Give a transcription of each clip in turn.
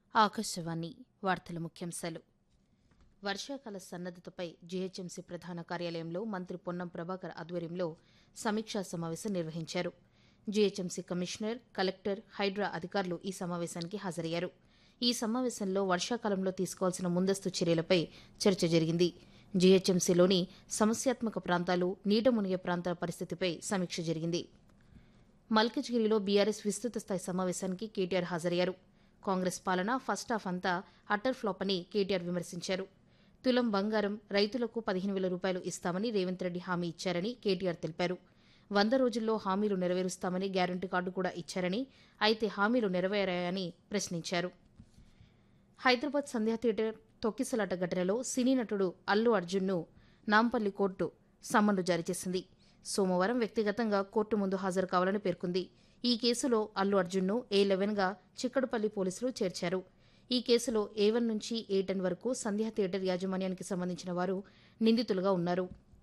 ఆకాశవాణి వార్తల ముఖ్యాంశాలు వర్షాకాల సన్నద్దతపై జీహెచ్ఎంసీ ప్రధాన కార్యాలయంలో మంత్రి పొన్నం ప్రభాకర్ ఆధ్వర్యంలో సమీక్షా సమావేశం నిర్వహించారు జీహెచ్ఎంసీ కమిషనర్ కలెక్టర్ హైడ్రా అధికారులు ఈ సమావేశానికి హాజరయ్యారు ఈ సమావేశంలో వర్షాకాలంలో తీసుకోవాల్సిన ముందస్తు చర్యలపై చర్చ జరిగింది జీహెచ్ఎంసీలోని సమస్యాత్మక ప్రాంతాలు నీట మునిగే ప్రాంతాల పరిస్థితిపై సమీక్ష జరిగింది మల్కజ్గిరిలో బీఆర్ఎస్ విస్తృత స్థాయి సమావేశానికి కేటీఆర్ హాజరయ్యారు కాంగ్రెస్ పాలన ఫస్ట్ హాఫ్ అంతా అటర్ ఫ్లాప్ అని కేటీఆర్ విమర్శించారు తులం బంగారం రైతులకు పదిహేను వేల రూపాయలు ఇస్తామని రేవంత్ రెడ్డి హామీ ఇచ్చారని కేటీఆర్ తెలిపారు వంద రోజుల్లో హామీలు నెరవేరుస్తామని గ్యారంటీ కార్డు కూడా ఇచ్చారని అయితే హామీలు నెరవేరాయని ప్రశ్నించారు హైదరాబాద్ సంధ్యా థియేటర్ తొక్కిసలాట ఘటనలో సినీ నటుడు అల్లు అర్జున్ను నాంపల్లి కోర్టు సమ్మన్లు జారీ చేసింది సోమవారం వ్యక్తిగతంగా కోర్టు ముందు హాజరు కావాలని పేర్కొంది ఈ కేసులో అల్లు అర్జున్ను ఏ లెవెన్గా చిక్కడపల్లి పోలీసులు చేర్చారు ఈ కేసులో ఏ వన్ నుంచి ఏ టెన్ వరకు సంధ్యా థియేటర్ యాజమాన్యానికి సంబంధించిన వారు నిందితులుగా ఉన్నారు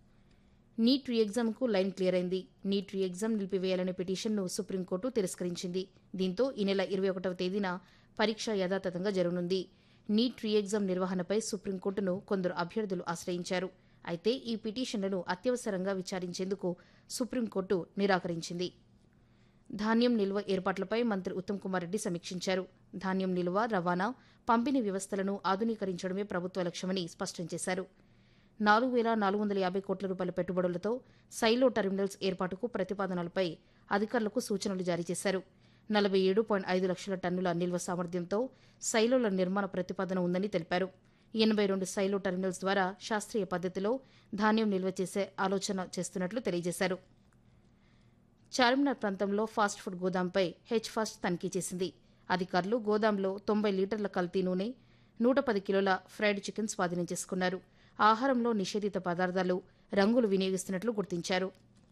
నీట్ రీ ఎగ్జామ్కు లైన్ క్లియర్ అయింది నీట్ రీ ఎగ్జామ్ నిలిపివేయాలనే పిటిషన్ను సుప్రీంకోర్టు తిరస్కరించింది దీంతో ఈ నెల ఇరవై ఒకటవ తేదీన పరీక్ష యథాతథంగా జరగనుంది నీట్ రీ ఎగ్జామ్ నిర్వహణపై సుప్రీంకోర్టును కొందరు అభ్యర్థులు ఆశ్రయించారు అయితే ఈ పిటిషన్లను అత్యవసరంగా విచారించేందుకు సుప్రీంకోర్టు నిరాకరించింది ధాన్యం నిల్వ ఏర్పాట్లపై మంత్రి ఉత్తమ్ కుమార్ రెడ్డి సమీక్షించారు ధాన్యం నిల్వ రవాణా పంపిణీ వ్యవస్థలను ఆధునీకరించడమే ప్రభుత్వ లక్ష్యమని స్పష్టం చేశారు నాలుగు వేల నాలుగు వందల యాభై కోట్ల రూపాయల పెట్టుబడులతో సైలో టెర్మినల్స్ ఏర్పాటుకు ప్రతిపాదనలపై అధికారులకు సూచనలు జారీ చేశారు నలభై ఏడు పాయింట్ ఐదు లక్షల టన్నుల నిల్వ సామర్థ్యంతో సైలోల నిర్మాణ ప్రతిపాదన ఉందని తెలిపారు ఎనభై రెండు సైలో టెర్మినల్స్ ద్వారా శాస్త్రీయ పద్దతిలో ధాన్యం నిల్వ చేసే ఆలోచన చేస్తున్నట్లు తెలియజేశారు చార్మినార్ ప్రాంతంలో ఫాస్ట్ ఫుడ్ గోదాంపై హెచ్ ఫాస్ట్ తనిఖీ చేసింది అధికారులు గోదాంలో తొంభై లీటర్ల కల్తీ నూనె నూట పది కిలోల ఫ్రైడ్ చికెన్ స్వాధీనం చేసుకున్నారు ఆహారంలో నిషేధిత పదార్థాలు రంగులు వినియోగిస్తున్నట్లు గుర్తించారు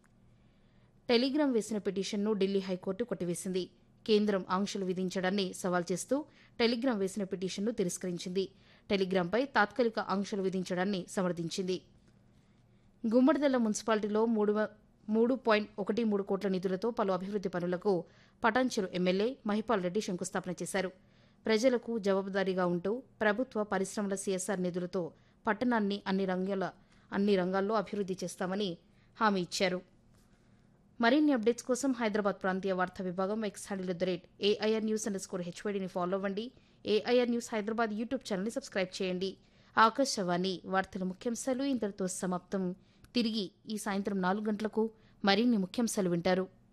టెలిగ్రామ్ వేసిన పిటిషన్ను ఢిల్లీ హైకోర్టు కొట్టివేసింది కేంద్రం ఆంక్షలు విధించడాన్ని సవాల్ చేస్తూ టెలిగ్రామ్ వేసిన పిటిషన్ను తిరస్కరించింది టెలిగ్రామ్పై తాత్కాలిక ఆంక్షలు విధించడాన్ని సమర్థించింది గుమ్మడిదల్ల మున్సిపాలిటీలో మూడు వ- మూడు పాయింట్ ఒకటి మూడు కోట్ల నిధులతో పలు అభివృద్ది పనులకు పటాన్చెరు ఎమ్మెల్యే మహిపాల్ రెడ్డి శంకుస్థాపన చేశారు ప్రజలకు జవాబుదారీగా ఉంటూ ప్రభుత్వ పరిశ్రమల సీఎస్ఆర్ నిధులతో పట్టణాన్ని అన్ని రంగాల అన్ని రంగాల్లో అభివృద్ది చేస్తామని హామీ ఇచ్చారు మరిన్ని అప్డేట్స్ కోసం హైదరాబాద్ ప్రాంతీయ వార్తా విభాగం X handle at the rate AIR news underscore హెచ్వైడీని ఫాలో అవ్వండి ఏఐఆర్ న్యూస్ హైదరాబాద్ యూట్యూబ్ ఛానల్ని సబ్స్క్రైబ్ చేయండి ఆకాశవాణి వార్తల ముఖ్యాంశాలు ఇంతటితో సమాప్తం తిరిగి ఈ సాయంత్రం నాలుగు గంటలకు మరిన్ని ముఖ్యాంశాలు వింటారు